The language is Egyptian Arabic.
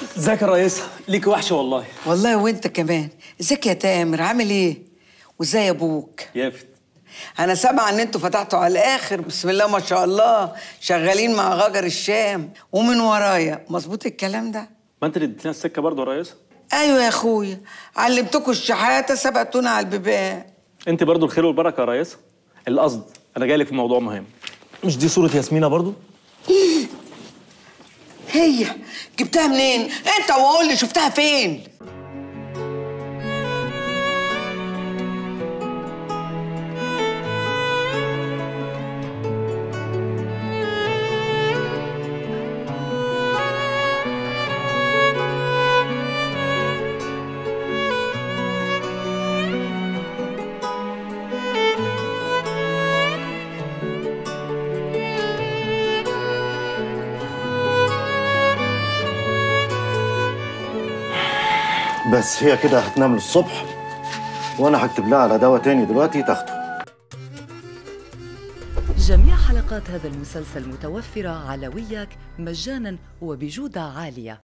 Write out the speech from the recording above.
ازيك يا ريسة ليك وحشه والله والله وانت كمان ازيك يا تامر عامل ايه وازاي ابوك يافت انا سامعه ان انتوا فتحتوا على الاخر بسم الله ما شاء الله شغالين مع غجر الشام ومن ورايا مظبوط الكلام ده ما انت اللي اديتنا السكه برضه يا ريسة ايوه يا اخويا علمتكم الشحاته سبقتونا على البيبان انت برضه الخير والبركه يا ريسة القصد انا جاي لك في موضوع مهم مش دي صوره ياسمينه برضه هي جبتها منين انت وقول لي شفتها فين بس هي كده هتنام للصبح وانا هكتب لها على دواء تاني دلوقتي تاخده جميع حلقات هذا المسلسل متوفرة على وياك مجانا وبجودة عالية